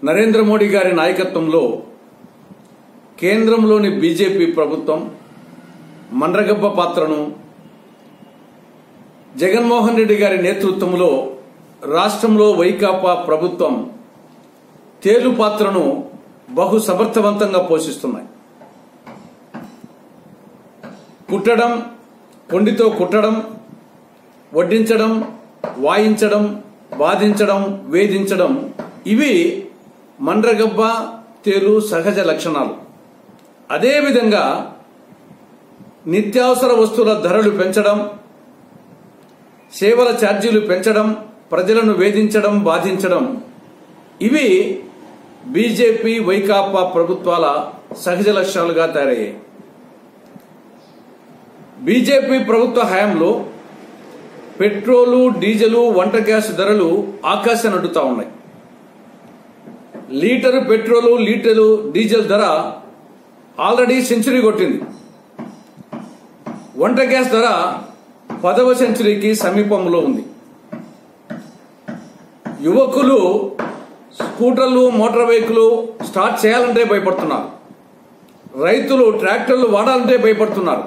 నరేంద్ర మోడీ గారి నాయకత్వంలో కేంద్రంలోని బీజేపీ ప్రభుత్వం మండ్రగబ్బ పాత్రను జగన్మోహన్ రెడ్డి గారి నేతృత్వంలో రాష్ట్రంలో వైకాపా ప్రభుత్వం తేలు పాత్రను బహు సమర్థవంతంగా పోషిస్తున్నాయి కుట్టడం కొండితో కుట్టడం వడ్డించడం వాయించడం బాధించడం వేధించడం ఇవి మండ్రగబ్బ తేలు సహజ లక్షణాలు అదేవిధంగా నిత్యావసర వస్తువుల ధరలు పెంచడం సేవల ఛార్జీలు పెంచడం ప్రజలను వేధించడం బాధించడం ఇవి బీజేపీ వైకాపా ప్రభుత్వాల సహజ లక్ష్యాలుగా తయారయ్యాయి బీజేపీ ప్రభుత్వ హయాంలో పెట్రోలు డీజిలు వంట గ్యాస్ ధరలు ఆకాశం అడ్డుతా ఉన్నాయి లీటరు పెట్రోలు లీటరు డీజిల్ ధర ఆల్రెడీ సెంచరీ కొట్టింది వంట గ్యాస్ ధర పదవ సెంచరీకి సమీపంలో ఉంది యువకులు స్కూటర్లు మోటార్ వెహికల్ స్టార్ట్ చేయాలంటే భయపడుతున్నారు రైతులు ట్రాక్టర్లు వాడాలంటే భయపడుతున్నారు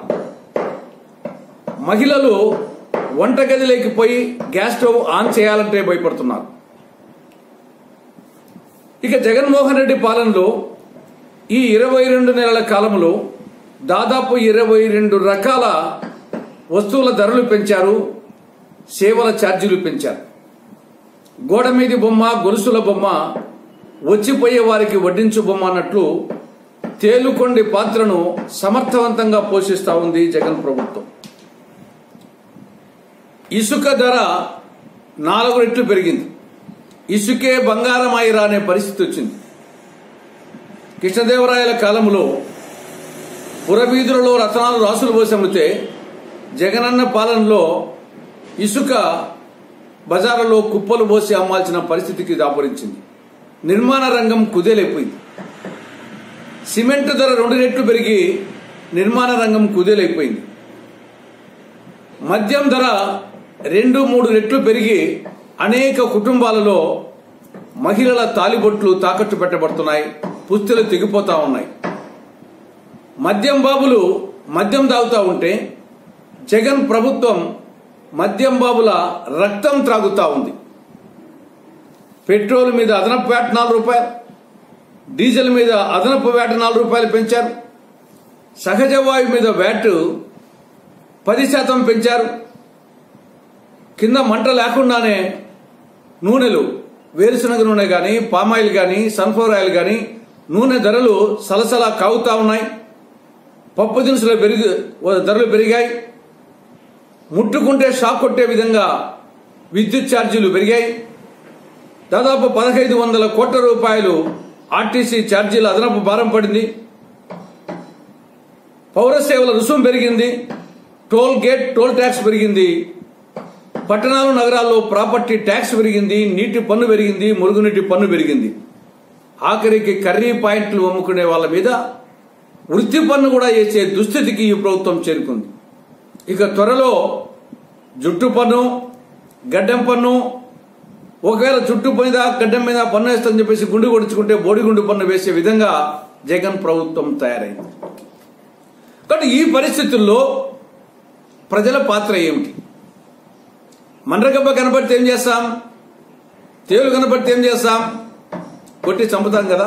మహిళలు వంటగదిలోకి పోయి గ్యాస్ స్టవ్ ఆన్ చేయాలంటే భయపడుతున్నారు ఇక జగన్మోహన్ రెడ్డి పాలనలో ఈ ఇరవై రెండు నెలల కాలంలో దాదాపు ఇరవై రెండు రకాల వస్తువుల ధరలు పెంచారు సేవల ఛార్జీలు పెంచారు గోడ మీది బొమ్మ గొలుసుల బొమ్మ వచ్చిపోయే వారికి వడ్డించు బొమ్మ అన్నట్లు తేలుకొండి పాత్రను సమర్థవంతంగా పోషిస్తా ఉంది జగన్ ప్రభుత్వం ఇసుక ధర నాలుగు రెట్లు పెరిగింది ఇసుకే బంగారం అయిరా అనే పరిస్థితి వచ్చింది కృష్ణదేవరాయల కాలంలో పురవీధులలో రతనాలు రాసులు పోసి అమ్మితే జగనన్న పాలనలో ఇసుక బజారులో కుప్పలు పోసి అమ్మాల్సిన పరిస్థితికి దాపురించింది నిర్మాణ రంగం కుదేలైపోయింది సిమెంట్ ధర రెండు రెట్లు పెరిగి నిర్మాణ రంగం కుదేలైపోయింది మద్యం ధర రెండు మూడు రెట్లు పెరిగి అనేక కుటుంబాలలో మహిళల తాలిబొట్లు తాకట్టు పెట్టబడుతున్నాయి పుస్తులు తెగిపోతా ఉన్నాయి మద్యం బాబులు మద్యం తాగుతూ ఉంటే జగన్ ప్రభుత్వం మద్యం బాబుల రక్తం త్రాగుతా ఉంది పెట్రోల్ మీద అదనపు వ్యాట్ నాలుగు రూపాయలు డీజిల్ మీద అదనపు వ్యాట్ నాలుగు రూపాయలు పెంచారు సహజ వాయువు మీద వ్యాట్ పది శాతం పెంచారు కింద మంట లేకుండానే నూనెలు వేరుశనగ నూనె కానీ పామాయిల్ కానీ సన్ఫ్లవర్ ఆయిల్ కానీ నూనె ధరలు సలసలా కాగుతా ఉన్నాయి పప్పు దినుసులు పెరిగి ధరలు పెరిగాయి ముట్టుకుంటే షాక్ కొట్టే విధంగా విద్యుత్ ఛార్జీలు పెరిగాయి దాదాపు పదహైదు వందల కోట్ల రూపాయలు ఆర్టీసీ ఛార్జీల అదనపు భారం పడింది పౌర సేవల రుసుము పెరిగింది టోల్ గేట్ టోల్ ట్యాక్స్ పెరిగింది పట్టణాలు నగరాల్లో ప్రాపర్టీ ట్యాక్స్ పెరిగింది నీటి పన్ను పెరిగింది మురుగునీటి పన్ను పెరిగింది ఆఖరికి కర్రీ పాయింట్లు అమ్ముకునే వాళ్ళ మీద వృత్తి పన్ను కూడా వేసే దుస్థితికి ఈ ప్రభుత్వం చేరుకుంది ఇక త్వరలో జుట్టు పన్ను గడ్డం పన్ను ఒకవేళ జుట్టు మీద గడ్డం మీద పన్ను వేస్తుందని చెప్పేసి గుండు కొడుచుకుంటే బోడిగుండు పన్ను వేసే విధంగా జగన్ ప్రభుత్వం తయారైంది కాబట్టి ఈ పరిస్థితుల్లో ప్రజల పాత్ర ఏమిటి మండ్రగబ్బ కనపడితే ఏం చేస్తాం తేలు కనపడితే ఏం చేస్తాం కొట్టి చంపుతాం కదా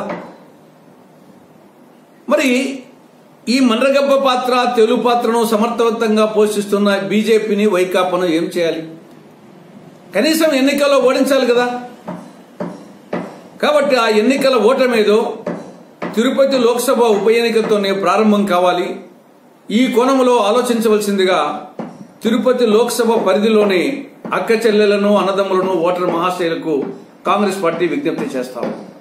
మరి ఈ మండ్రగబ్బ పాత్ర తెలుగు పాత్రను సమర్థవంతంగా పోషిస్తున్న బీజేపీని వైకాపాను ఏం చేయాలి కనీసం ఎన్నికల్లో ఓడించాలి కదా కాబట్టి ఆ ఎన్నికల ఓటమేదో తిరుపతి లోక్సభ ఉప ఎన్నికతోనే ప్రారంభం కావాలి ఈ కోణంలో ఆలోచించవలసిందిగా తిరుపతి లోక్సభ పరిధిలోని అక్క చెల్లెలను అన్నదమ్ములను ఓటర్ మహాశైలకు కాంగ్రెస్ పార్టీ విజ్ఞప్తి చేస్తాము